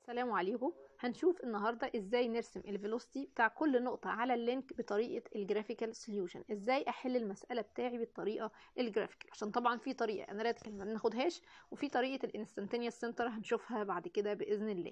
السلام عليكم هنشوف النهارده ازاي نرسم الفيلوسيتي بتاع كل نقطة على اللينك بطريقة الجرافيكال سوليوشن ازاي احل المسألة بتاعي بالطريقة الجرافيكال عشان طبعا في طريقة اناليتيكال ما بناخدهاش وفي طريقة الانستنتينيوس سنتر هنشوفها بعد كده بإذن الله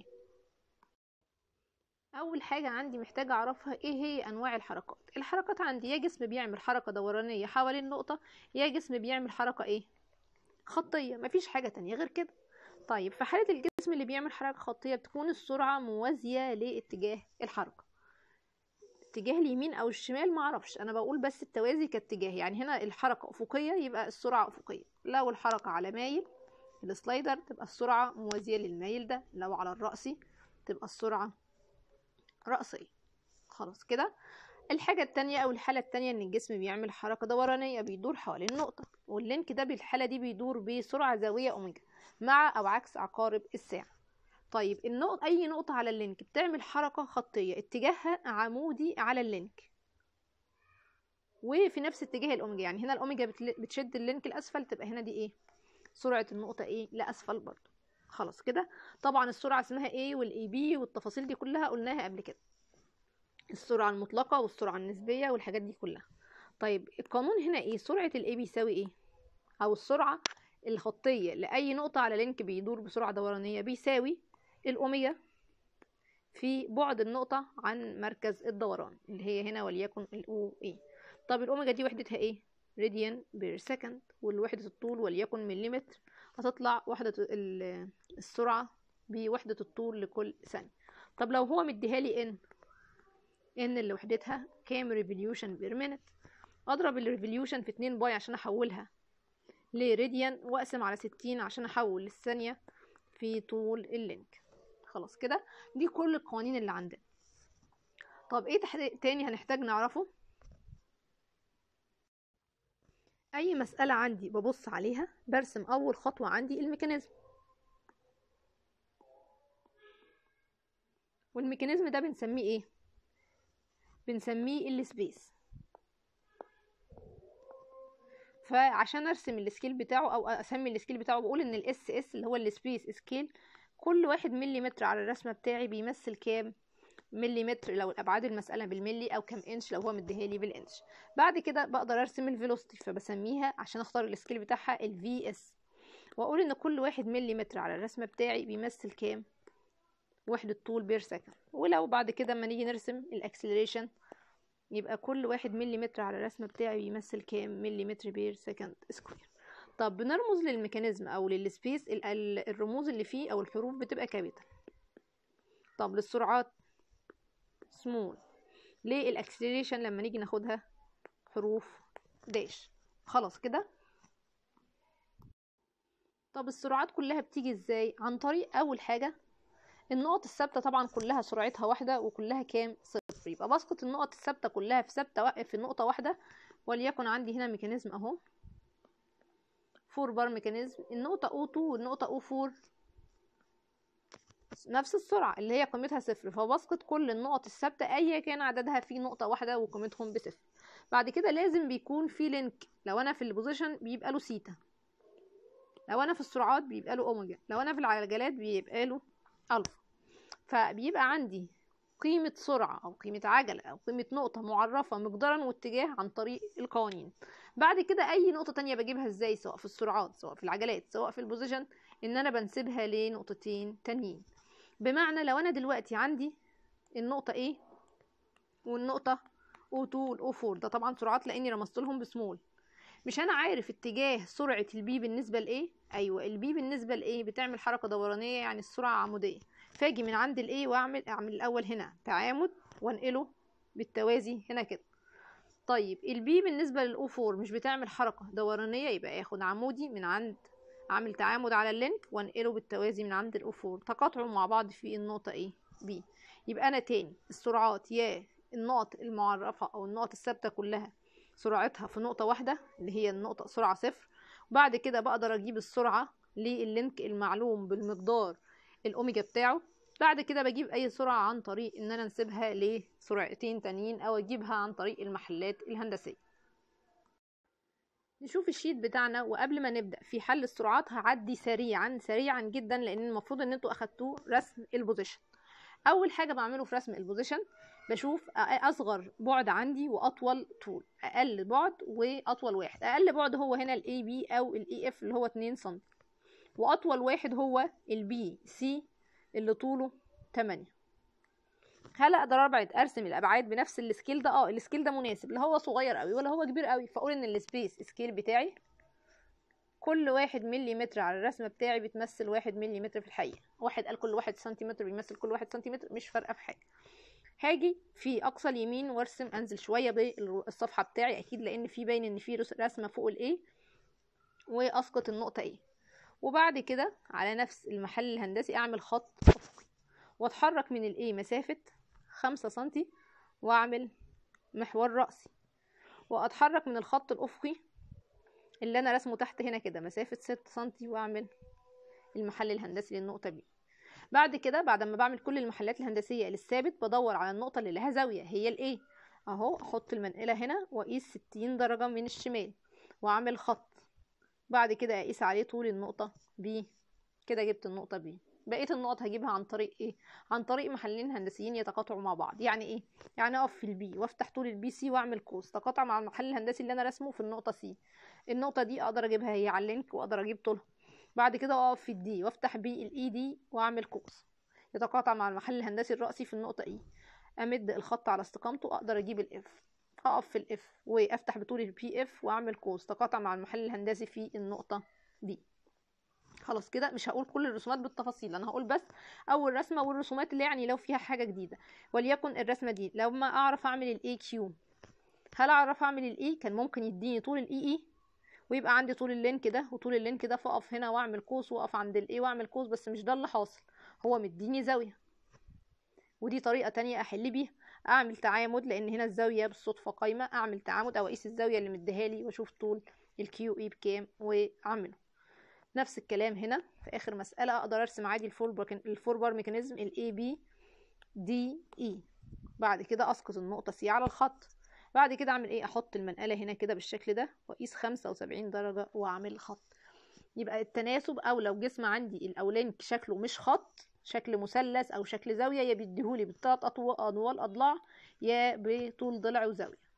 اول حاجة عندي محتاجة اعرفها ايه هي انواع الحركات الحركات عندي يا جسم بيعمل حركة دورانية حوالين نقطة يا جسم بيعمل حركة ايه خطية مفيش حاجة تانية غير كده طيب في حالة الجسم اللي بيعمل حركة خطية بتكون السرعة موازية لاتجاه الحركة اتجاه اليمين او الشمال معرفش انا بقول بس التوازي كاتجاه يعني هنا الحركة افقية يبقى السرعة افقية لو الحركة على مايل السلايدر تبقى السرعة موازية للمايل ده لو على الرأسي تبقى السرعة رأسية خلاص كده الحاجة التانية أو الحالة التانية إن الجسم بيعمل حركة دورانية بيدور حوالين نقطة واللينك ده بالحالة دي بيدور بسرعة زاوية أوميجا مع أو عكس عقارب الساعة طيب النقطة أي نقطة على اللينك بتعمل حركة خطية اتجاهها عمودي على اللينك وفي نفس اتجاه الأوميجا يعني هنا الأوميجا بتشد اللينك الأسفل تبقى هنا دي إيه سرعة النقطة إيه لأسفل برضو خلاص كده طبعا السرعة اسمها ايه والاي بي والتفاصيل دي كلها قلناها قبل كده السرعة المطلقة والسرعة النسبية والحاجات دي كلها طيب القانون هنا ايه سرعة الاي بيساوي ايه او السرعة الخطية لأي نقطة على لينك بيدور بسرعة دورانية بيساوي الأوميجا في بعد النقطة عن مركز الدوران اللي هي هنا وليكن الأو ايه طب الأوميجا دي وحدتها ايه راديان بير سكند والوحدة الطول وليكن مليمتر هتطلع وحدة السرعة بوحدة الطول لكل ثانية طب لو هو مديهالي ان ان اللي وحدتها كام ريفوليوشن بير مينت اضرب الريفوليوشن في 2 باي عشان احولها لراديان واقسم على 60 عشان احول الثانية في طول اللينك خلاص كده دي كل القوانين اللي عندنا طب ايه تاني هنحتاج نعرفه اي مسألة عندي ببص عليها برسم اول خطوة عندي الميكانيزم والميكانيزم ده بنسميه ايه بنسميه السبيس فعشان ارسم السكيل بتاعه او اسمي السكيل بتاعه بقول ان الاس اس اللي هو السبيس سكيل كل واحد مليمتر على الرسمة بتاعي بيمثل كام مليمتر لو الابعاد المساله بالملي او كام انش لو هو مديهالي بالانش بعد كده بقدر ارسم الفيلوسيتي فبسميها عشان اختار السكيل بتاعها الفي اس واقول ان كل واحد مليمتر على الرسمه بتاعي بيمثل كام وحده طول بير سكند ولو بعد كده اما نيجي نرسم الاكسلريشن يبقى كل واحد مليمتر على الرسمه بتاعي بيمثل كام مليمتر بير سكند سكوير طب بنرمز للميكانيزم او للسبيس الرموز اللي فيه او الحروف بتبقى كابيتال طب للسرعات سمول ليه الاكسلريشن لما نيجي ناخدها حروف داش خلاص كده طب السرعات كلها بتيجي ازاي عن طريق اول حاجه النقط الثابته طبعا كلها سرعتها واحده وكلها كام صفر يبقى بسقط النقط الثابته كلها في ثابته في نقطه واحده وليكن عندي هنا ميكانيزم اهو فور بار ميكانيزم النقطه O2 والنقطه O4 نفس السرعة اللي هي قيمتها صفر فبسقط كل النقط الثابتة أيا كان عددها في نقطة واحدة وقيمتهم بصفر بعد كده لازم بيكون في لينك لو أنا في البوزيشن بيبقى له سيتا لو أنا في السرعات بيبقى له أوميجا لو أنا في العجلات بيبقى له ألفا فبيبقى عندي قيمة سرعة أو قيمة عجلة أو قيمة نقطة معرفة مقدارا واتجاه عن طريق القوانين بعد كده أي نقطة تانية بجيبها ازاي سواء في السرعات سواء في العجلات سواء في البوزيشن إن أنا بنسبها لنقطتين تانيين بمعنى لو انا دلوقتي عندي النقطه A والنقطه O2 وال O4 ده طبعا سرعات لاني رمزت لهم بسمول مش انا عارف اتجاه سرعه البي بالنسبه لايه ايوه البي بالنسبه لايه بتعمل حركه دورانيه يعني السرعه عموديه فاجي من عند الايه واعمل اعمل الاول هنا تعامد وانقله بالتوازي هنا كده طيب البي بالنسبه للاو 4 مش بتعمل حركه دورانيه يبقى اخد عمودي من عند اعمل تعامد على اللينك وانقله بالتوازي من عند الاو4 تقاطعوا مع بعض في النقطه ايه بي يبقى انا تاني السرعات يا النقط المعرفه او النقط الثابته كلها سرعتها في نقطه واحده اللي هي النقطه سرعه صفر وبعد كده بقدر اجيب السرعه لللينك المعلوم بالمقدار الاوميجا بتاعه بعد كده بجيب اي سرعه عن طريق ان انا انسبها لسرعتين تانيين او اجيبها عن طريق المحلات الهندسيه نشوف الشيت بتاعنا وقبل ما نبدا في حل السرعات هعدي سريعا سريعا جدا لان المفروض ان انتوا اخدتوه رسم البوزيشن اول حاجه بعمله في رسم البوزيشن بشوف اصغر بعد عندي واطول طول اقل بعد واطول واحد اقل بعد هو هنا الاي بي او الاي اف اللي هو 2 سم واطول واحد هو البي سي اللي طوله 8 هل اقدر ابعد ارسم الابعاد بنفس السكيل ده اه السكيل ده مناسب لا هو صغير قوي ولا هو كبير قوي فاقول ان السبيس سكيل بتاعي كل واحد مليمتر على الرسمة بتاعي بتمثل واحد مليمتر في الحقيقة واحد قال كل واحد سنتيمتر بيمثل كل واحد سنتيمتر مش فارقة في حاجة هاجي في اقصى اليمين وارسم انزل شوية بالصفحة بتاعي اكيد لان في باين ان في رسمة فوق الايه واسقط النقطة ايه وبعد كده على نفس المحل الهندسي اعمل خط افقي واتحرك من الايه مسافة خمسة سنتي واعمل محور رأسي واتحرك من الخط الافقي اللي انا رسمه تحت هنا كده مسافة ستة سنتي واعمل المحل الهندسي للنقطة بي بعد كده بعد ما بعمل كل المحلات الهندسية للثابت بدور على النقطة اللي لها زاوية هي الايه اهو احط المنقلة هنا واقيس ستين درجة من الشمال واعمل خط بعد كده اقيس عليه طول النقطة بي كده جبت النقطة بي بقيه النقط هجيبها عن طريق ايه عن طريق محلين هندسيين يتقاطعوا مع بعض يعني ايه يعني اقف في البي وافتح طول البي سي واعمل قوس تقاطع مع المحل الهندسي اللي انا رسمه في النقطه سي النقطه دي اقدر اجيبها هي على اللينك واقدر اجيب طولها بعد كده اقف في الدي وافتح بي الاي دي واعمل قوس يتقاطع مع المحل الهندسي الرأسي في النقطه اي امد الخط على استقامته اقدر اجيب الاف اقف في الاف وافتح بطول البي اف واعمل قوس تقاطع مع المحل الهندسي في النقطه دي خلاص كده مش هقول كل الرسومات بالتفاصيل انا هقول بس اول رسمه والرسومات اللي يعني لو فيها حاجه جديده وليكن الرسمه دي لو ما اعرف اعمل الاي كيو هل اعرف اعمل الاي كان ممكن يديني طول الاي اي ويبقى عندي طول اللينك ده وطول اللينك ده فاقف هنا واعمل قوس واقف عند الاي واعمل قوس بس مش ده اللي حاصل هو مديني زاويه ودي طريقه تانية احل بيها اعمل تعامد لان هنا الزاويه بالصدفه قايمه اعمل تعامد او اقيس الزاويه اللي مديهالي واشوف طول الكيو اي بكام واعمله نفس الكلام هنا في اخر مسألة اقدر ارسم عادي الفور بار ميكانيزم الاي بي دي اي بعد كده اسقط النقطة سي على الخط بعد كده اعمل ايه احط المنقلة هنا كده بالشكل ده واقيس خمسة وسبعين درجة واعمل خط يبقى التناسب او لو جسم عندي الاولاني شكله مش خط شكل مثلث او شكل زاوية يا بيديهولي بالثلاث اطوال اضلاع يا بطول ضلع وزاوية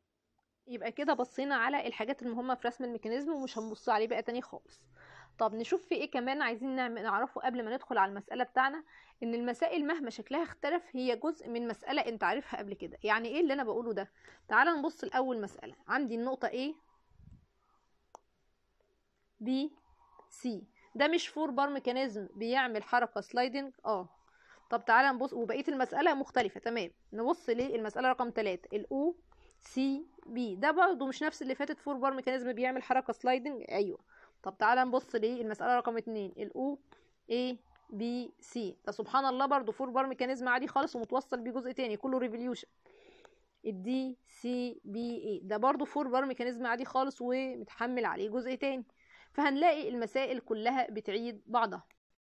يبقى كده بصينا على الحاجات المهمة في رسم الميكانيزم ومش هنبص عليه بقى تاني خالص طب نشوف في ايه كمان عايزين نعرفه قبل ما ندخل على المسألة بتاعنا ان المسائل مهما شكلها اختلف هي جزء من مسألة انت عارفها قبل كده يعني ايه اللي انا بقوله ده تعال نبص الاول مسألة عندي النقطة A B C ده مش فور بار ميكانيزم بيعمل حركة سلايدنج اه طب تعالى نبص وبقية المسألة مختلفة تمام نبص للمسألة رقم 3 الاو سي بي ده برضه مش نفس اللي فاتت فور بار ميكانيزم بيعمل حركة سلايدنج ايوه طب تعالى نبص للمسألة رقم اتنين الأو A B C ده سبحان الله برضو فور بار ميكانيزم عادي خالص ومتوصل بيه جزء تاني كله ريفوليوشن الدي سي بي اي ده برضو فور بار ميكانيزم عادي خالص ومتحمل عليه جزء تاني فهنلاقي المسائل كلها بتعيد بعضها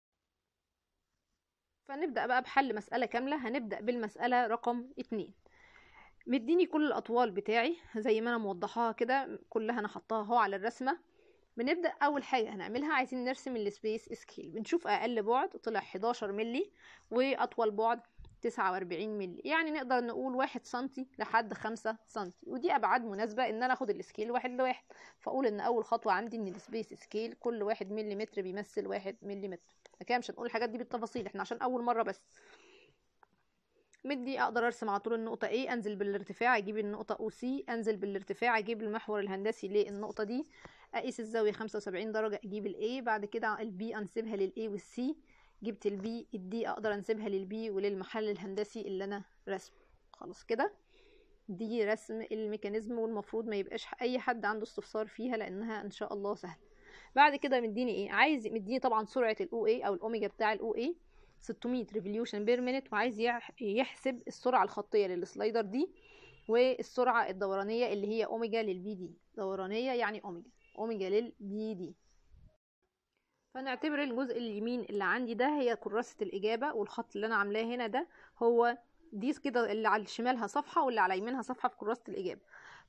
فنبدأ بقى بحل مسألة كاملة هنبدأ بالمسألة رقم اتنين مديني كل الأطوال بتاعي زي ما أنا موضحاها كده كلها أنا حطاها اهو على الرسمة بنبدأ أول حاجة هنعملها عايزين نرسم السبيس سكيل بنشوف أقل بعد طلع 11 ملي وأطول بعد 49 ملي يعني نقدر نقول واحد سنتي لحد خمسة سنتي ودي أبعاد مناسبة إن أنا أخد السكيل واحد لواحد فأقول إن أول خطوة عندي إن السبيس سكيل كل واحد ملي متر بيمثل واحد ملي متر كده مش هنقول الحاجات دي بالتفاصيل إحنا عشان أول مرة بس مدي اقدر ارسم على طول النقطه A انزل بالارتفاع اجيب النقطه OC انزل بالارتفاع اجيب المحور الهندسي للنقطه دي اقيس الزاويه 75 درجه اجيب الاي بعد كده البي انسبها للاي والسي جبت البي الدي اقدر انسبها للبي وللمحل الهندسي اللي انا رسمه خلاص كده دي رسم الميكانيزم والمفروض ما يبقاش اي حد عنده استفسار فيها لانها ان شاء الله سهله بعد كده مديني ايه عايز مديني طبعا سرعه الاو اي او الاوميجا بتاع الاو اي 600 ريفوليوشن بير مينيت وعايز يحسب السرعه الخطيه للسلايدر دي والسرعه الدورانيه اللي هي اوميجا للبي دي دورانيه يعني اوميجا اوميجا للبي دي فنعتبر الجزء اليمين اللي عندي ده هي كراسة الإجابة والخط اللي أنا عاملاه هنا ده هو دي كده اللي على شمالها صفحة واللي على يمينها صفحة في كراسة الإجابة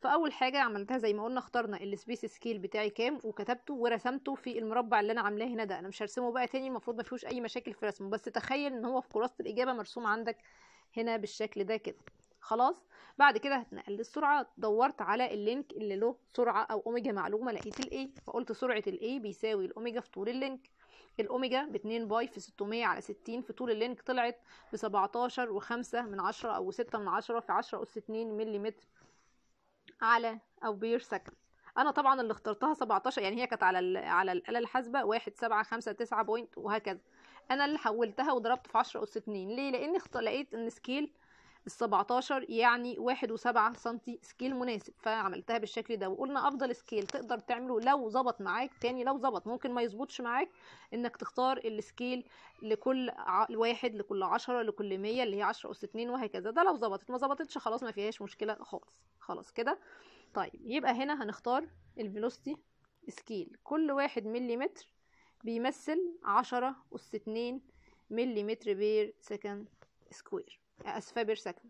فاول حاجه عملتها زي ما قلنا اخترنا السبيس سكيل بتاعي كام وكتبته ورسمته في المربع اللي انا عاملاه هنا ده انا مش هرسمه بقى تاني المفروض ما فيهوش اي مشاكل في رسمه بس تخيل ان هو في كراسه الاجابه مرسوم عندك هنا بالشكل ده كده خلاص بعد كده هتنقل للسرعات دورت على اللينك اللي له سرعه او اوميجا معلومه لقيت الاي فقلت سرعه الاي بيساوي الاوميجا في طول اللينك الاوميجا ب 2 باي في 600 على 60 في طول اللينك طلعت ب 17 و5 من 10 او 6 من 10 في 10 اس 2 ملم على او بير سكند انا طبعا اللي اخترتها 17 يعني هي كانت على ال على الاله الحاسبه 1 7 5 9 بوينت وهكذا انا اللي حولتها وضربت في 10 اس 2 ليه لان لقيت ان سكيل ال 17 يعني واحد وسبعة سنتي سكيل مناسب فعملتها بالشكل ده وقلنا افضل سكيل تقدر تعمله لو ظبط معاك تاني لو ظبط ممكن ما يظبطش معاك انك تختار السكيل لكل ع... واحد لكل عشرة لكل مية اللي هي عشرة اس اتنين وهكذا ده لو ظبطت ما ظبطتش خلاص ما فيهاش مشكلة خالص خلاص كده طيب يبقى هنا هنختار الفيلوسيتي سكيل كل واحد مليمتر بيمثل عشرة أس اتنين مليمتر بير سكند سكوير اسفة بير سكند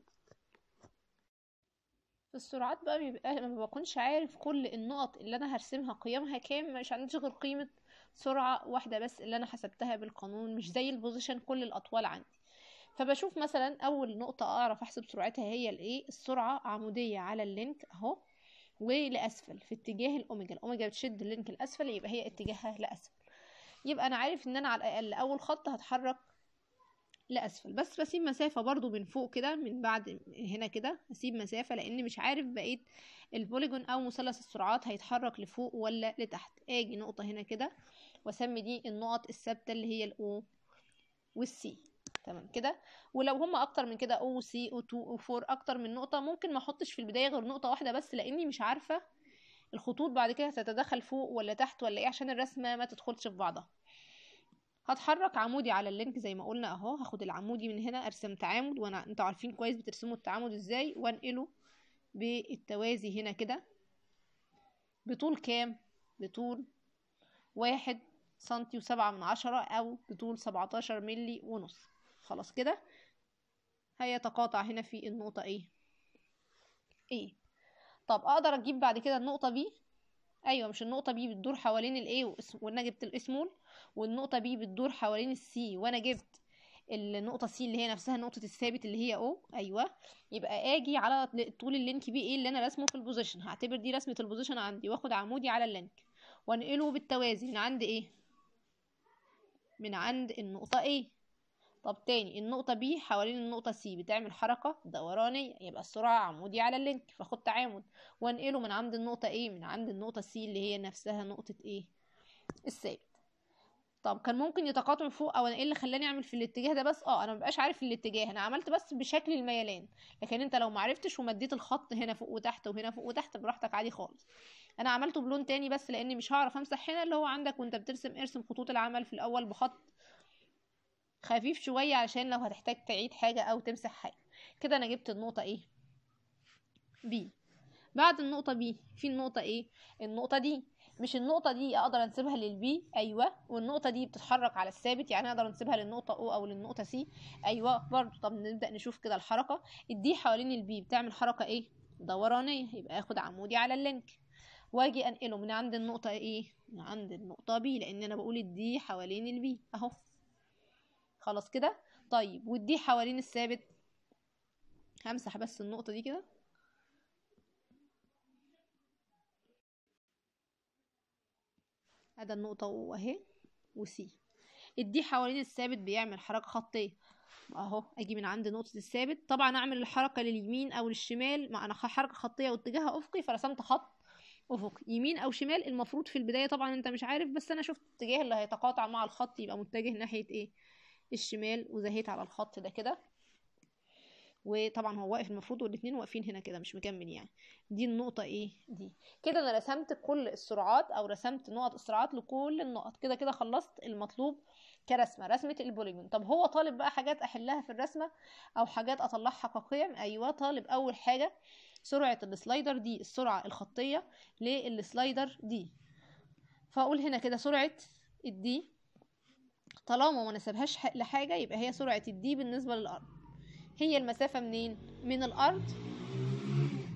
في السرعات بقى بيبقى ما بكونش عارف كل النقط اللي انا هرسمها قيمها كام مش عنديش غير قيمة سرعة واحدة بس اللي انا حسبتها بالقانون مش زي البوزيشن كل الاطوال عندي فبشوف مثلا اول نقطة اعرف احسب سرعتها هي الايه السرعة عمودية على اللينك اهو ولاسفل في اتجاه الاوميجا الاوميجا بتشد اللينك الاسفل يبقى هي اتجاهها لاسفل يبقى انا عارف ان انا على الاقل اول خط هتحرك لاسفل بس بسيب مسافه برضو من فوق كده من بعد هنا كده اسيب مسافه لان مش عارف بقيه البوليجون او مثلث السرعات هيتحرك لفوق ولا لتحت اجي نقطه هنا كده واسمي دي النقط الثابته اللي هي الاو والسي تمام كده ولو هما اكتر من كده او سي او 2 او 4 اكتر من نقطه ممكن ما احطش في البدايه غير نقطه واحده بس لاني مش عارفه الخطوط بعد كده هتتدخل فوق ولا تحت ولا ايه عشان الرسمه ما تدخلش في بعضها هتحرك عمودي على اللينك زي ما قلنا اهو هاخد العمودي من هنا ارسم تعامد وانا انتوا عارفين كويس بترسموا التعامد ازاي وانقله بالتوازي هنا كده بطول كام بطول واحد سنتي وسبعة من عشرة او بطول سبعتاشر ملي ونص خلاص كده هيتقاطع هنا في النقطة ايه ايه طب اقدر اجيب بعد كده النقطة بي ايوه مش النقطة بي بتدور حوالين الايه وانا جبت الاسمول والنقطة بي بتدور حوالين السي وانا جبت النقطة سي اللي هي نفسها نقطة الثابت اللي هي او ايوه يبقى اجي على طول اللينك بي ايه اللي انا رسمه في البوزيشن هعتبر دي رسمة البوزيشن عندي واخد عمودي على اللينك وانقله بالتوازي من عند ايه من عند النقطة ايه طب تاني النقطة بي حوالين النقطة سي بتعمل حركة دورانية يبقى السرعة عمودي على اللينك فاخد تعامد وانقله من عند النقطة ايه من عند النقطة سي اللي هي نفسها نقطة ايه الثابت طب كان ممكن يتقاطعوا فوق او انا ايه اللي خلاني اعمل في الاتجاه ده بس اه انا مبقاش عارف الاتجاه انا عملت بس بشكل الميلان لكن انت لو معرفتش ومديت الخط هنا فوق وتحت وهنا فوق وتحت براحتك عادي خالص انا عملته بلون تاني بس لاني مش هعرف امسح هنا اللي هو عندك وانت بترسم ارسم خطوط العمل في الاول بخط خفيف شوية عشان لو هتحتاج تعيد حاجة او تمسح حاجة كده انا جبت النقطة ايه بي بعد النقطة بي في النقطة ايه النقطة دي مش النقطة دي اقدر انسبها للبي ايوه والنقطة دي بتتحرك على الثابت يعني اقدر انسبها للنقطة او او للنقطة سي ايوه برضو طب نبدأ نشوف كده الحركة الدي حوالين البي بتعمل حركة ايه دورانية يبقى اخد عمودي على اللينك واجي انقله من عند النقطة ايه من عند النقطة بي لان انا بقول الدي حوالين البي اهو خلاص كده طيب والدي حوالين الثابت همسح بس النقطة دي كده ادي النقطة او اهي وسي الدي حوالين الثابت بيعمل حركة خطية اهو اجي من عند نقطة الثابت طبعا اعمل الحركة لليمين او للشمال ما انا حركة خطية واتجاهها افقي فرسمت خط افقي يمين او شمال المفروض في البداية طبعا انت مش عارف بس انا شفت الاتجاه اللي هيتقاطع مع الخط يبقى متجه ناحية ايه الشمال وزهيت على الخط ده كده وطبعا هو واقف المفروض والاتنين واقفين هنا كده مش مكمل يعني دي النقطة ايه دي كده انا رسمت كل السرعات او رسمت نقط السرعات لكل النقط كده كده خلصت المطلوب كرسمة رسمة البوليجون طب هو طالب بقى حاجات احلها في الرسمة او حاجات اطلعها كقيم ايوه طالب اول حاجة سرعة السلايدر دي السرعة الخطية للسلايدر دي فاقول هنا كده سرعة الدي طالما ما نسبهاش لحاجة يبقى هي سرعة الدي بالنسبة للأرض هي المسافة منين؟ من الأرض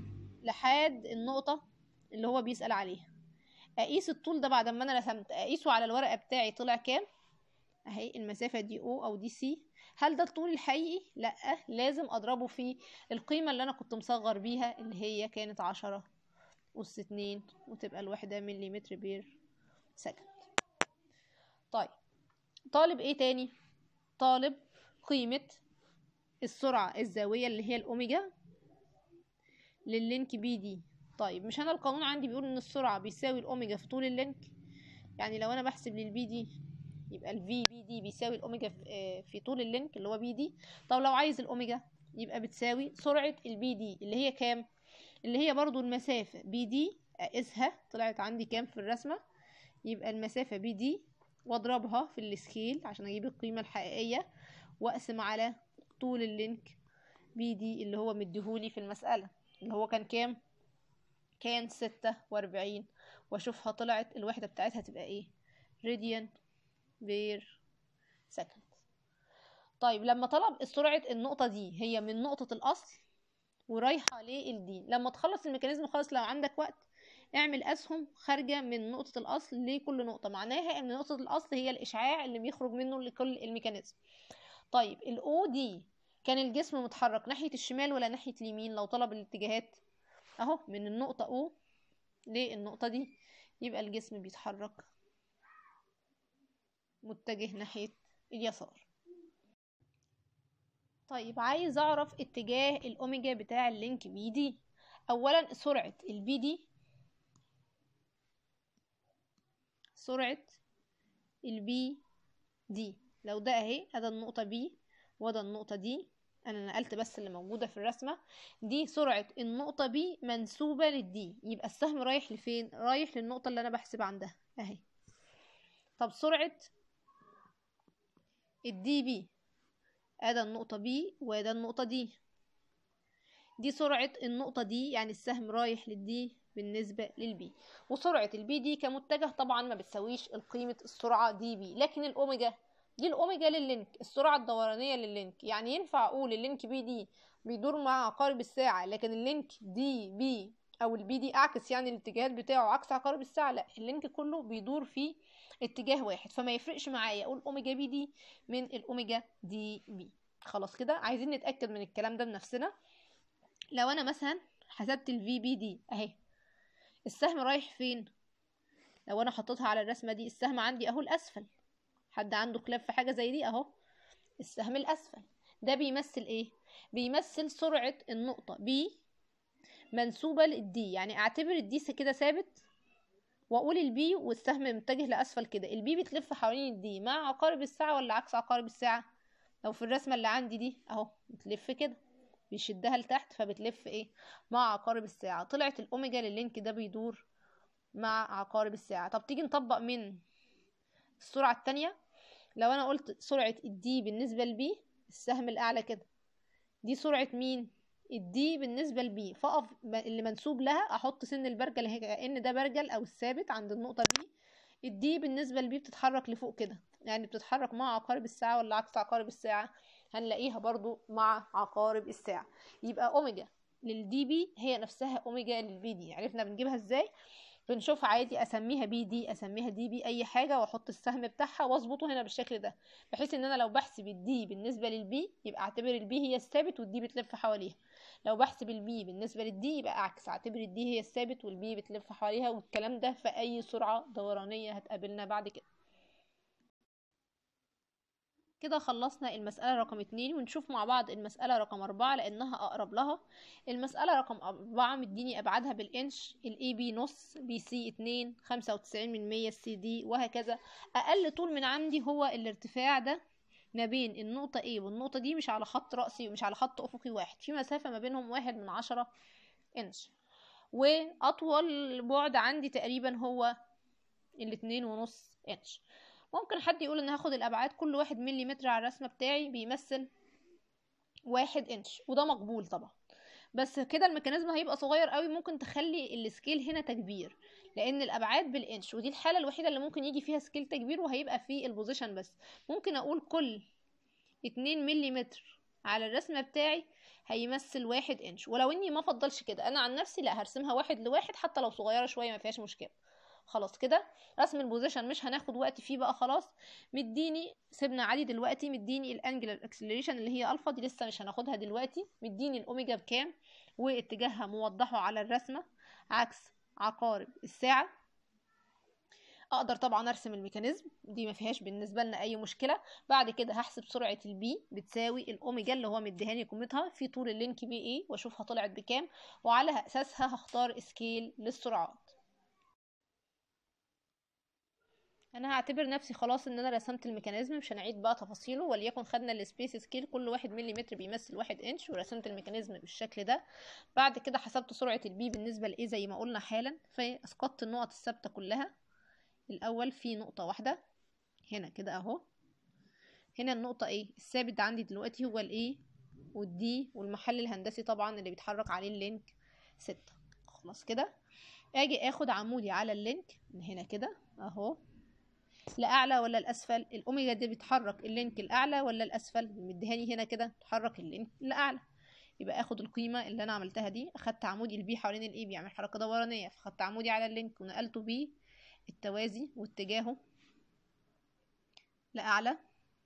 لحد النقطة اللي هو بيسأل عليها اقيس الطول ده بعد ما انا رسمت اقيسه على الورقة بتاعي طلع كام اهي المسافة دي او او دي سي هل ده الطول الحقيقي لا لازم اضربه في القيمة اللي انا كنت مصغر بيها اللي هي كانت عشرة أس اتنين وتبقى الوحدة مليمتر بير سكند طيب طالب ايه تاني طالب قيمة السرعة الزاوية اللي هي الأوميجا لللينك بي دي طيب مش أنا القانون عندي بيقول إن السرعة بيساوي الأوميجا في طول اللينك يعني لو أنا بحسب للبي دي يبقى الفي بي دي بيساوي الأوميجا في طول اللينك اللي هو بي دي طب لو عايز الأوميجا يبقى بتساوي سرعة البي دي اللي هي كام اللي هي برضو المسافة بي دي أقيسها طلعت عندي كام في الرسمة يبقى المسافة بي دي واضربها في السكيل عشان اجيب القيمة الحقيقية واقسم على طول اللينك بي دي اللي هو مديهولي في المسألة اللي هو كان كام كان ستة واربعين واشوفها طلعت الوحدة بتاعتها تبقى ايه راديان بير سكند طيب لما طلب سرعة النقطة دي هي من نقطة الأصل ورايحة للدي لما تخلص الميكانيزم خالص لو عندك وقت اعمل اسهم خارجه من نقطه الاصل لكل نقطه معناها ان نقطه الاصل هي الاشعاع اللي بيخرج منه لكل الميكانيزم طيب الاو دي كان الجسم متحرك ناحيه الشمال ولا ناحيه اليمين لو طلب الاتجاهات اهو من النقطه او للنقطه دي يبقى الجسم بيتحرك متجه ناحيه اليسار طيب عايز اعرف اتجاه الاوميجا بتاع اللينك بي دي اولا سرعه البي دي سرعة البي دي لو ده اهي ادي النقطة بي وده النقطة دي انا نقلت بس اللي موجودة في الرسمة دي سرعة النقطة بي منسوبة للدي يبقى السهم رايح لفين رايح للنقطة اللي انا بحسب عندها اهي طب سرعة الدي بي ادي النقطة بي وادي النقطة دي دي سرعة النقطة دي يعني السهم رايح للدي بالنسبة للبي وسرعة البي دي كمتجه طبعا ما بتساويش القيمة السرعة دي بي لكن الأوميجا دي الأوميجا لللينك السرعة الدورانية لللينك يعني ينفع أقول اللينك بي دي بيدور مع عقارب الساعة لكن اللينك دي بي أو البي دي أعكس يعني الاتجاهات بتاعه عكس عقارب الساعة لا اللينك كله بيدور في اتجاه واحد فما يفرقش معايا أقول أوميجا بي دي من الأوميجا دي بي خلاص كده عايزين نتأكد من الكلام ده بنفسنا لو أنا مثلا حسبت الفي بي دي أهي السهم رايح فين لو انا حطيتها على الرسمه دي السهم عندي اهو الاسفل حد عنده خلاف في حاجه زي دي اهو السهم الاسفل ده بيمثل ايه بيمثل سرعه النقطه بي منسوبه للدي يعني اعتبر الدي كده ثابت واقول البي والسهم متجه لاسفل كده البي بتلف حوالين الدي مع عقارب الساعه ولا عكس عقارب الساعه لو في الرسمه اللي عندي دي اهو بتلف كده بيشدها لتحت فبتلف ايه مع عقارب الساعة طلعت الأوميجا لللينك ده بيدور مع عقارب الساعة طب تيجي نطبق من السرعة التانية لو أنا قلت سرعة الدي بالنسبة لبي السهم الأعلى كده دي سرعة مين الدي بالنسبة لبي فأقف اللي منسوب لها أحط سن البرجل هي كأن ده برجل أو الثابت عند النقطة بي الدي بالنسبة لبي بتتحرك لفوق كده يعني بتتحرك مع عقارب الساعة ولا عكس عقارب الساعة هنلاقيها برضو مع عقارب الساعة يبقى أوميجا للدي بي هي نفسها أوميجا للبي دي عرفنا بنجيبها ازاي بنشوفها عادي اسميها بي دي اسميها دي بي اي حاجه واحط السهم بتاعها واظبطه هنا بالشكل ده بحيث ان انا لو بحسب الدي بالنسبه للبي يبقى اعتبر البي هي الثابت والدي بتلف حواليها لو بحسب البي بالنسبه للدي يبقى عكس اعتبر الدي هي الثابت والبي بتلف حواليها والكلام ده في اي سرعه دورانيه هتقابلنا بعد كده كده خلصنا المسألة رقم اتنين ونشوف مع بعض المسألة رقم أربعة لأنها أقرب لها المسألة رقم أربعة مديني أبعادها بالإنش الإي بي نص بي سي اتنين خمسة وتسعين من مية السي دي وهكذا أقل طول من عندي هو الارتفاع ده ما بين النقطة A والنقطة دي مش على خط رأسي ومش على خط أفقي واحد في مسافة ما بينهم واحد من عشرة إنش وأطول بعد عندي تقريبا هو الاتنين ونص إنش ممكن حد يقول ان هاخد الابعاد كل واحد مليمتر على الرسمة بتاعي بيمثل واحد انش وده مقبول طبعا بس كده الميكانيزم هيبقى صغير قوي ممكن تخلي السكيل هنا تكبير لان الابعاد بالانش ودي الحاله الوحيده اللي ممكن يجي فيها سكيل تكبير وهيبقى في البوزيشن بس ممكن اقول كل اتنين مليمتر على الرسمة بتاعي هيمثل واحد انش ولو اني ما فضلش كده انا عن نفسي لا هرسمها واحد لواحد حتى لو صغيرة شوية ما فيهاش مشكلة خلاص كده رسم البوزيشن مش هناخد وقت فيه بقى خلاص مديني سيبنا عادي دلوقتي مديني الانجلر اكسلريشن اللي هي الفا دي لسه مش هناخدها دلوقتي مديني الاوميجا بكام واتجاهها موضحه على الرسمه عكس عقارب الساعه اقدر طبعا ارسم الميكانيزم دي ما فيهاش بالنسبه لنا اي مشكله بعد كده هحسب سرعه البي بتساوي الاوميجا اللي هو مديهاني قيمتها في طول اللينك بي ايه واشوفها طلعت بكام وعلى اساسها هختار سكيل للسرعات انا هعتبر نفسي خلاص ان انا رسمت الميكانيزم مش هنعيد بقى تفاصيله وليكن خدنا السبيس سكيل كل واحد مليمتر بيمثل واحد انش ورسمت الميكانيزم بالشكل ده بعد كده حسبت سرعه البي بالنسبه لايه زي ما قلنا حالا فاسقطت النقط الثابته كلها الاول في نقطه واحده هنا كده اهو هنا النقطه ايه الثابت عندي دلوقتي هو الايه والدي والمحل الهندسي طبعا اللي بيتحرك عليه اللينك ستة خلاص كده اجي اخد عمودي على اللينك من هنا كده اهو لاعلى ولا الاسفل الاوميجا دي بتحرك اللينك الاعلى ولا الاسفل مديهاني هنا كده تحرك اللينك الاعلى يبقى اخد القيمه اللي انا عملتها دي اخدت عمودي البي حوالين الاي بيعمل حركه دورانيه فاخدت عمودي على اللينك ونقلته بيه التوازي واتجاهه لاعلى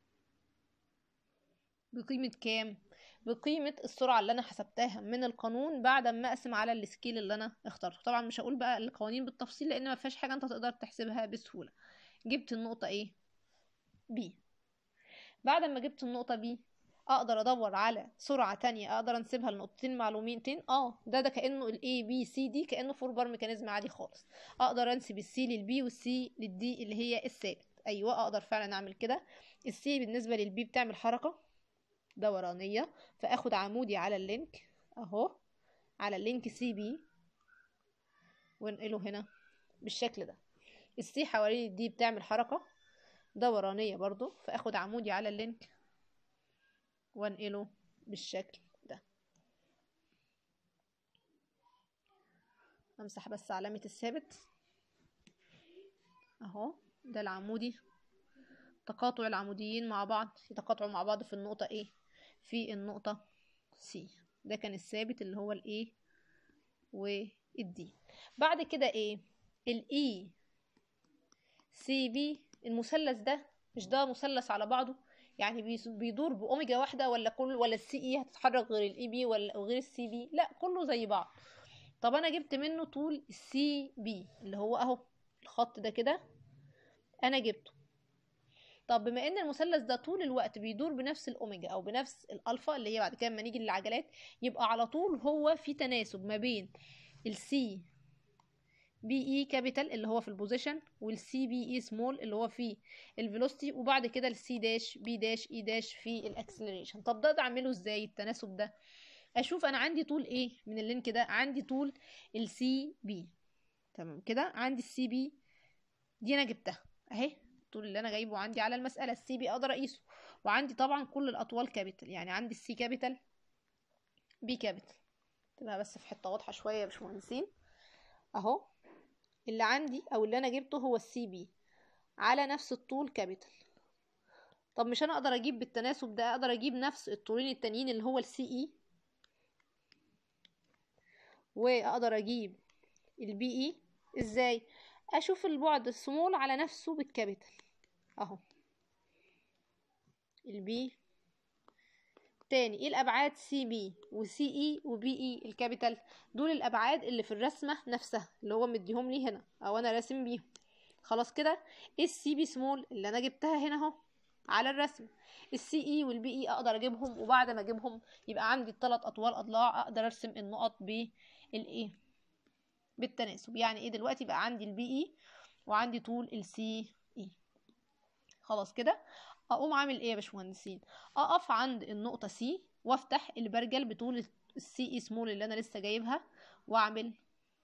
بقيمه كام بقيمة السرعة اللي أنا حسبتها من القانون بعد ما أقسم على السكيل اللي أنا اخترته طبعا مش هقول بقى القوانين بالتفصيل لأن ما فيهاش حاجة أنت تقدر تحسبها بسهولة جبت النقطة ايه بي بعد ما جبت النقطة بي اقدر ادور على سرعة تانية اقدر انسبها لنقطتين معلومتين اه ده ده كأنه الاي بي سي دي كأنه فور بار ميكانيزم عادي خالص اقدر انسب السي للبي والسي للدي اللي هي الثابت ايوه اقدر فعلا اعمل كده السي بالنسبة للبي بتعمل حركة دورانية فاخد عمودي على اللينك اهو على اللينك سي بي وانقله هنا بالشكل ده السي حوالين الدي بتعمل حركة دورانية برضو فاخد عمودي على اللينك وانقله بالشكل ده امسح بس علامة الثابت اهو ده العمودي تقاطع العموديين مع بعض يتقاطعوا مع بعض في النقطة A في النقطة C ده كان الثابت اللي هو ال A والدي بعد كده ايه ال E سي بي المثلث ده مش ده مثلث على بعضه يعني بيدور باوميجا واحده ولا كل ولا السي اي هتتحرك غير الاي بي ولا غير السي بي لا كله زي بعض طب انا جبت منه طول السي بي اللي هو اهو الخط ده كده انا جبته طب بما ان المثلث ده طول الوقت بيدور بنفس الاوميجا او بنفس الالفا اللي هي بعد كده لما نيجي للعجلات يبقى على طول هو في تناسب ما بين السي بي اي كابيتال اللي هو في البوزيشن والسي بي اي سمول اللي هو في الفيلوسيتي وبعد كده السي داش بي داش اي داش في الاكسلريشن طب ده اعمله ازاي التناسب ده اشوف انا عندي طول ايه من اللينك ده عندي طول السي بي تمام كده عندي السي بي دي انا جبتها اهي الطول اللي انا جايبه عندي على المساله السي بي اقدر اقيسه وعندي طبعا كل الاطوال كابيتال يعني عندي السي كابيتال بي كابيتال تبقى بس في حته واضحه شويه يا باشمهندسين اهو اللي عندي او اللي انا جبته هو السي بي على نفس الطول كابيتال طب مش انا اقدر اجيب بالتناسب ده اقدر اجيب نفس الطولين التانيين اللي هو السي اي واقدر اجيب البي اي ازاي اشوف البعد السمول على نفسه بالكابيتال اهو البي تاني ايه الابعاد سي بي وسي اي وبي اي الكابيتال دول الابعاد اللي في الرسمه نفسها اللي هو مديهم لي هنا او انا راسم بيهم خلاص كده ايه السي بي سمول اللي انا جبتها هنا اهو على الرسم السي اي والبي اي اقدر اجيبهم وبعد ما اجيبهم يبقى عندي الثلاث اطوال اضلاع اقدر ارسم النقط بالايه بالتناسب يعني ايه دلوقتي بقى عندي البي اي وعندي طول السي اي خلاص كده اقوم عامل ايه يا باشمهندسين اقف عند النقطه سي وافتح البرجل بطول السي اي سمول اللي انا لسه جايبها واعمل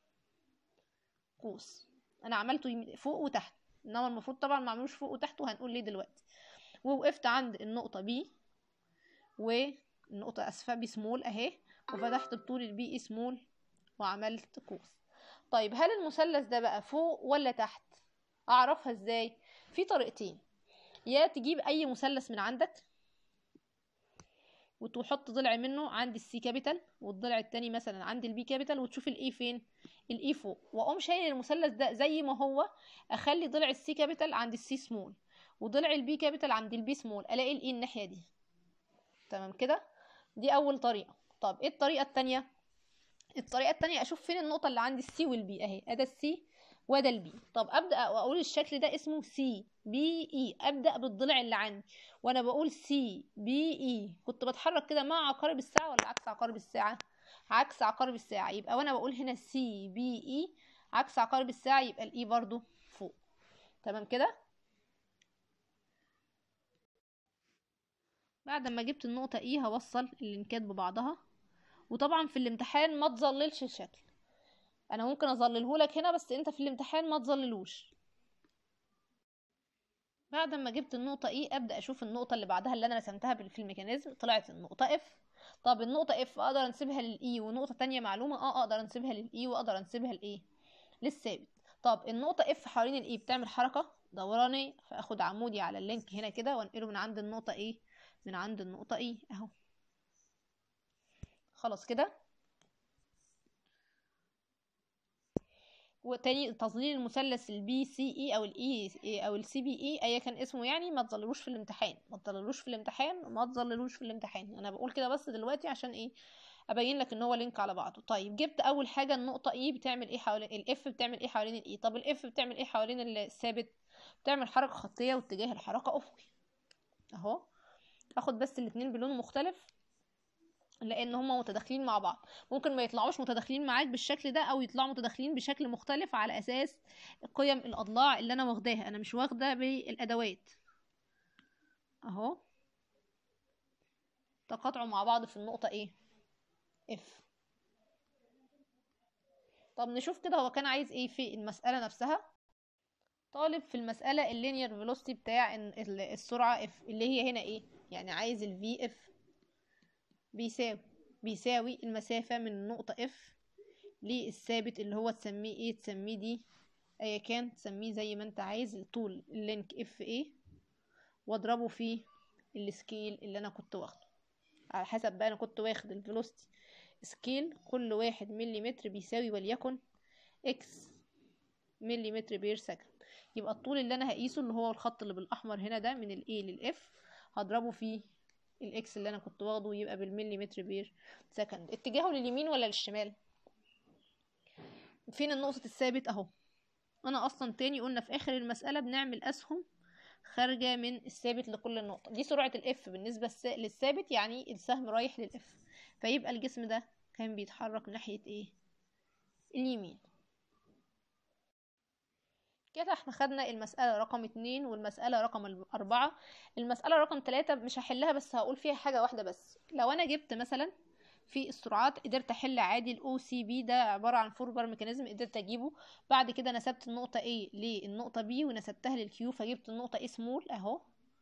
قوس انا عملته فوق وتحت انما المفروض طبعا ما اعملوش فوق وتحت وهنقول ليه دلوقتي ووقفت عند النقطه بي والنقطه اسفه بي سمول اهي وفتحت بطول البي اي سمول وعملت قوس طيب هل المثلث ده بقى فوق ولا تحت اعرفها ازاي في طريقتين يا تجيب اي مثلث من عندك وتحط ضلع منه عند السي كابيتال والضلع التاني مثلا عند البي كابيتال وتشوف الاي فين الاي فوق واقوم شايل المثلث ده زي ما هو اخلي ضلع السي كابيتال عند السي سمول وضلع البي كابيتال عند البي سمول الاقي الاي الناحيه دي تمام كده دي اول طريقه طب ايه الطريقه التانية الطريقه التانية اشوف فين النقطه اللي عند السي والبي اهي ادي السي وده البي طب ابدا اقول الشكل ده اسمه سي بي اي ابدا بالضلع اللي عندي وانا بقول سي بي اي كنت بتحرك كده مع عقارب الساعه ولا عكس عقارب الساعه عكس عقارب الساعه يبقى وانا بقول هنا سي بي اي عكس عقارب الساعه يبقى الاي برضو فوق تمام كده بعد ما جبت النقطه اي هوصل اللينكات ببعضها وطبعا في الامتحان ما تظللش الشكل انا ممكن اظلله لك هنا بس انت في الامتحان ما تظللوش بعد ما جبت النقطة اي ابدأ اشوف النقطة اللي بعدها اللي انا رسمتها في الميكانيزم طلعت النقطة اف طب النقطة اف اقدر انسبها للاي ونقطة تانية معلومة اه اقدر انسبها للاي واقدر انسبها لايه للثابت طب النقطة اف حوالين الاي بتعمل حركة دوراني فاخد عمودي على اللينك هنا كده وانقله من عند النقطة ايه من عند النقطة ايه اهو خلاص كده وتاني تظليل المثلث البي سي اي او الاي او السي بي اي ايا كان اسمه يعني ما تظللوش في الامتحان ما تظللوش في الامتحان ما تظللوش في الامتحان انا بقول كده بس دلوقتي عشان ايه ابين لك ان هو لينك على بعضه طيب جبت اول حاجه النقطه اي بتعمل ايه حوالين الاف بتعمل ايه حوالين الاي طب الاف بتعمل ايه حوالين الثابت بتعمل حركه خطيه واتجاه الحركه افقي اهو اخد بس الاتنين بلون مختلف لان هما متداخلين مع بعض ممكن ما يطلعوش متداخلين معاك بالشكل ده او يطلعوا متداخلين بشكل مختلف على اساس قيم الاضلاع اللي انا واخداها انا مش واخده بالادوات اهو تقاطعوا مع بعض في النقطه ايه اف طب نشوف كده هو كان عايز ايه في المساله نفسها طالب في المساله اللينير فيلوسيتي بتاع السرعه اف اللي هي هنا ايه يعني عايز الفي اف بيساوي بيساوي المسافة من النقطة F للثابت اللي هو تسميه ايه تسميه دي ايا كان تسميه زي ما انت عايز الطول اللينك اف ايه واضربه في السكيل اللي انا كنت واخده على حسب بقى انا كنت واخد الفيلوسيتي سكيل كل واحد مليمتر بيساوي وليكن اكس مليمتر بير سكند يبقى الطول اللي انا هقيسه اللي هو الخط اللي بالاحمر هنا ده من الاي للاف هضربه في الاكس اللي انا كنت واخده يبقى بالمليمتر بير سكند اتجاهه لليمين ولا للشمال فين النقطة الثابت اهو انا اصلا تاني قلنا في اخر المسألة بنعمل اسهم خارجة من الثابت لكل نقطة دي سرعة الاف بالنسبة للثابت يعني السهم رايح للاف فيبقى الجسم ده كان بيتحرك ناحية ايه اليمين كده احنا خدنا المسألة رقم اتنين والمسألة رقم أربعة المسألة رقم تلاتة مش هحلها بس هقول فيها حاجة واحدة بس لو أنا جبت مثلا في السرعات قدرت احل عادي الاو سي بي ده عباره عن فور بار ميكانيزم قدرت اجيبه بعد كده نسبت النقطه A للنقطه B ونسبتها للكيو فجبت النقطه A سمول اهو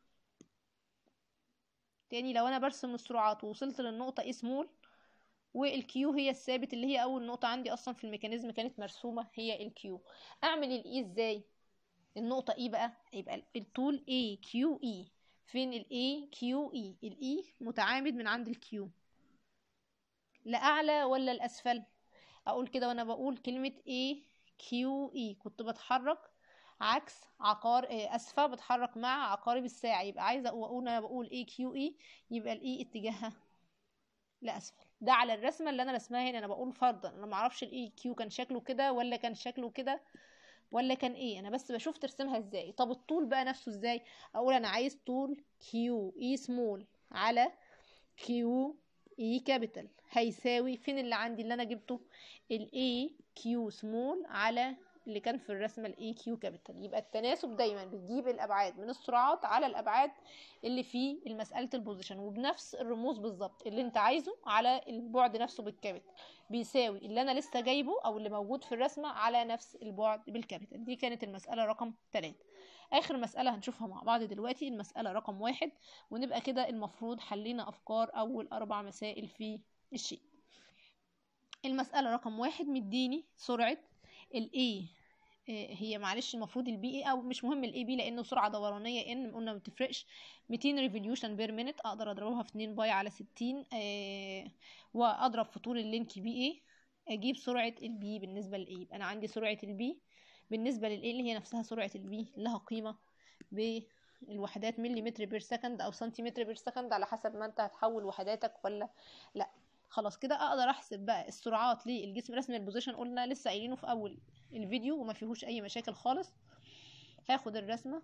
تاني لو انا برسم السرعات ووصلت للنقطه A سمول والكيو هي الثابت اللي هي اول نقطه عندي اصلا في الميكانيزم كانت مرسومه هي الكيو اعمل الاي ازاي النقطه اي بقى يبقى الطول اي كيو اي فين الاي كيو اي الاي متعامد من عند الكيو لاعلى ولا الاسفل اقول كده وانا بقول كلمه اي كيو اي كنت بتحرك عكس عقار اسفه بتحرك مع عقارب الساعه يبقى عايزه اقول انا بقول اي كيو اي يبقى الاي اتجاهها لاسفل ده على الرسمه اللي انا رسمها هنا انا بقول فرضا انا معرفش الاي كيو كان شكله كده ولا كان شكله كده ولا كان ايه انا بس بشوف ترسمها ازاي طب الطول بقى نفسه ازاي اقول انا عايز طول كيو اي سمول على كيو اي كابيتال هيساوي فين اللي عندي اللي انا جبته الاي كيو سمول على اللي كان في الرسمه الاي كيو كابيتال يبقى التناسب دايما بتجيب الابعاد من السرعات على الابعاد اللي في مساله البوزيشن وبنفس الرموز بالظبط اللي انت عايزه على البعد نفسه بالكابيتال بيساوي اللي انا لسه جايبه او اللي موجود في الرسمه على نفس البعد بالكابيتال دي كانت المساله رقم 3 اخر مساله هنشوفها مع بعض دلوقتي المساله رقم واحد ونبقى كده المفروض حلينا افكار اول اربع مسائل في الشيء المساله رقم واحد مديني سرعه ال A هي معلش المفروض البي اي او مش مهم الاي بي لانه سرعه دورانيه ان قلنا ما بتفرقش 200 ريفوليوشن بير مينت اقدر اضربها في 2 باي على 60 آه واضرب في طول اللينك بي اي اجيب سرعه البي بالنسبه للاي يبقى انا عندي سرعه البي بالنسبه للاي اللي هي نفسها سرعه البي لها قيمه بالوحدات مليمتر بير سكند او سنتيمتر بير سكند على حسب ما انت هتحول وحداتك ولا لا خلاص كده اقدر احسب بقى السرعات للجسم رسم البوزيشن قلنا لسه قايلينه في اول الفيديو وما فيهوش اي مشاكل خالص هاخد الرسمه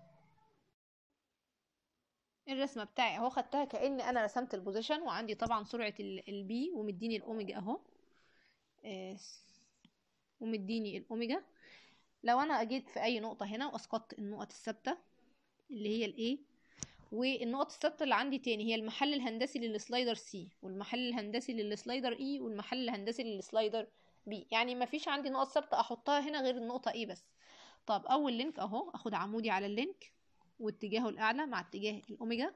الرسمه بتاعي اهو خدتها كأن انا رسمت البوزيشن وعندي طبعا سرعه البي ومديني الاوميجا اهو ومديني الاوميجا لو انا اجيت في اي نقطه هنا واسقطت النقط الثابته اللي هي الايه والنقط الثابته اللي عندي تاني هي المحل الهندسي للسلايدر سي والمحل الهندسي للسلايدر اي والمحل الهندسي للسلايدر بي يعني ما فيش عندي نقط ثابته احطها هنا غير النقطه ايه بس طب اول لينك اهو اخد عمودي على اللينك واتجاهه الاعلى مع اتجاه الاوميجا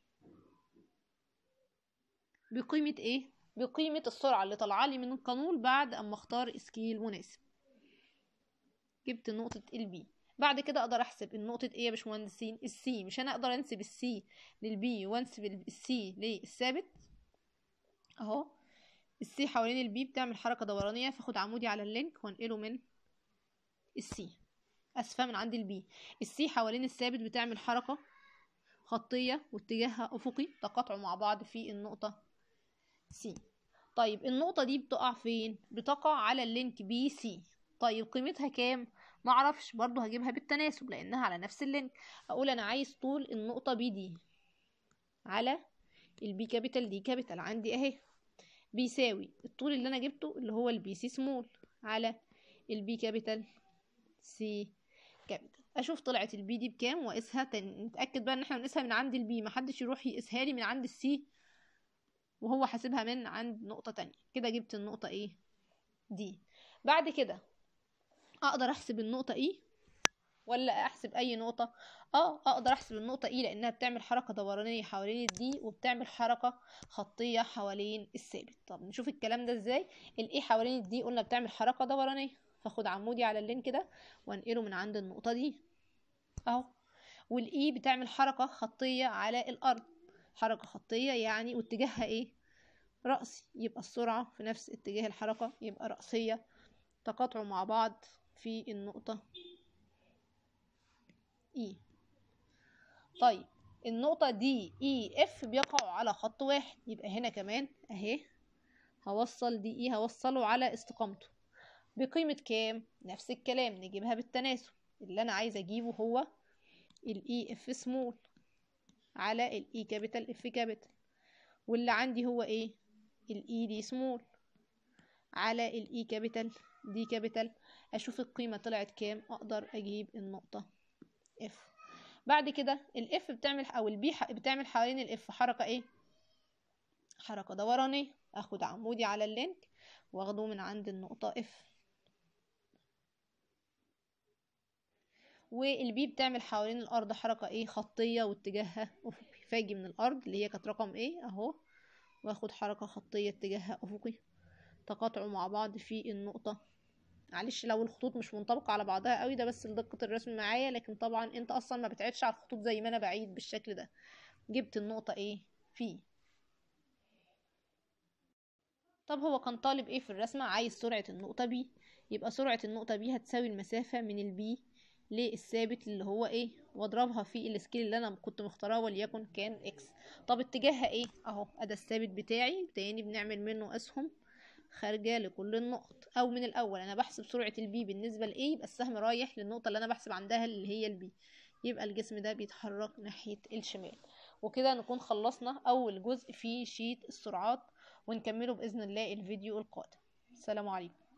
بقيمه ايه بقيمه السرعه اللي طالعه لي من القانون بعد اما اختار سكيل مناسب جبت نقطه البي بعد كده اقدر احسب النقطة ايه يا باشمهندسين السي مش انا اقدر انسب السي للبي وانسب السي للثابت اهو السي حوالين البي بتعمل حركة دورانية فاخد عمودي على اللينك وانقله من السي اسفة من عند البي السي حوالين الثابت بتعمل حركة خطية واتجاهها افقي تقاطعوا مع بعض في النقطة سي طيب النقطة دي بتقع فين بتقع على اللينك بي سي طيب قيمتها كام معرفش برضو هجيبها بالتناسب لانها على نفس اللينك اقول انا عايز طول النقطة بي دي على البي كابيتال دي كابيتال عندي اهي بيساوي الطول اللي انا جبته اللي هو البي سي سمول على البي كابيتال سي كابيتال اشوف طلعت البي دي بكام واقيسها نتاكد بقى ان احنا بنقيسها من عند البي محدش يروح يقيسها لي من عند السي وهو حاسبها من عند نقطة تانية كده جبت النقطة ايه دي بعد كده اقدر احسب النقطة ايه ولا احسب اي نقطة اه اقدر احسب النقطة ايه لانها بتعمل حركة دورانية حوالين الدي وبتعمل حركة خطية حوالين الثابت طب نشوف الكلام ده ازاي الايه حوالين الدي قلنا بتعمل حركة دورانية فاخد عمودي على اللين كده وانقله من عند النقطة دي اهو والاي بتعمل حركة خطية على الارض حركة خطية يعني واتجاهها ايه رأسي يبقى السرعة في نفس اتجاه الحركة يبقى رأسية تقاطعوا مع بعض في النقطة E طيب النقطة دي E F بيقعوا على خط واحد يبقى هنا كمان اهي هوصل دي E هوصله على استقامته بقيمة كام؟ نفس الكلام نجيبها بالتناسب اللي أنا عايزة أجيبه هو ال E F سمول على ال E كابيتال F كابيتال واللي عندي هو ايه؟ ال E دي سمول على ال E كابيتال دي كابيتال اشوف القيمه طلعت كام اقدر اجيب النقطه اف بعد كده الاف بتعمل او البي بتعمل حوالين الاف حركه ايه حركه دورانيه اخد عمودي على اللينك واخده من عند النقطه اف والبي بتعمل حوالين الارض حركه ايه خطيه واتجاهها افقي فاجي من الارض اللي هي كانت رقم ايه اهو واخد حركه خطيه اتجاهها افقي تقاطعوا مع بعض في النقطه معلش لو الخطوط مش منطبقة على بعضها قوي ده بس لدقة الرسم معايا لكن طبعا انت اصلا ما بتعيدش على الخطوط زي ما انا بعيد بالشكل ده جبت النقطة ايه فيه طب هو كان طالب ايه في الرسمة عايز سرعة النقطة بي يبقى سرعة النقطة بي هتساوي المسافة من البي للثابت اللي هو ايه واضربها في السكيل اللي انا كنت مختاراه وليكن كان اكس طب اتجاهها ايه اهو ادي الثابت بتاعي تاني بنعمل منه اسهم خارجة لكل النقط او من الاول انا بحسب سرعة البي بالنسبة لايه يبقى السهم رايح للنقطة اللي انا بحسب عندها اللي هي البي يبقى الجسم ده بيتحرك ناحية الشمال وكده نكون خلصنا اول جزء في شيت السرعات ونكمله باذن الله الفيديو القادم السلام عليكم